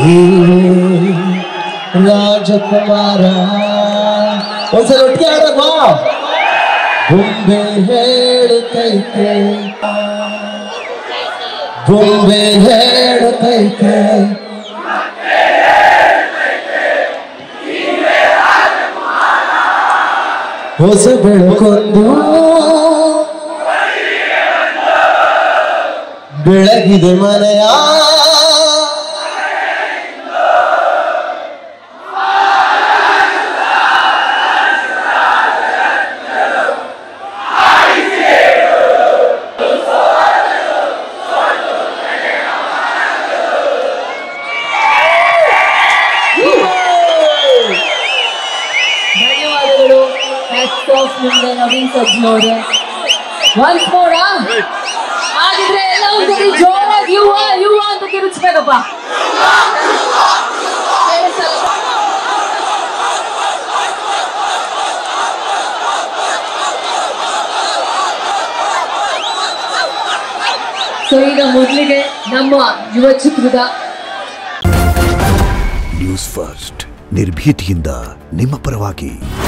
ನೀವೇ ರಾಜಕುಮಾರ ಒಂದ್ಸಲ ಒಟ್ಟಿಗೆ ಆಡೋಣ ಬೊಂಬೆ ಹೇಳುತ್ತೈತೆ ಬೊಂಬೆ ಹೇಳುತ್ತೈತೆ ಹೊಸ ಬೆಳಕೊಂದು ಬೆಳಗಿದೆ ಮನೆಯ ಧನ್ಯವಾದಗಳು ಹ್ಯಾಟ್ಸ್ ಆಫ್ ನಿಮ್ಗೆ ನವೀನ್ ಸಜ್ನವ್ರೆ ಒನ್ಸ್ ಮೋರ ಹಾಗಿದ್ರೆ ಎಲ್ಲ ಒಂದ್ಸರಿ ಜೋರಾಗಿ ಯುವ ಯುವ ಅಂತ ಕಿರುಚ್ಬೇಕಪ್ಪ ಸೊ ಈಗ ಮೊದಲಿಗೆ ನಮ್ಮ ಯುವ ಚಿತ್ರದ ನ್ಯೂಸ್ ಫಸ್ಟ್ ನಿರ್ಭೀತಿಯಿಂದ ನಿಮ್ಮ ಪರವಾಗಿ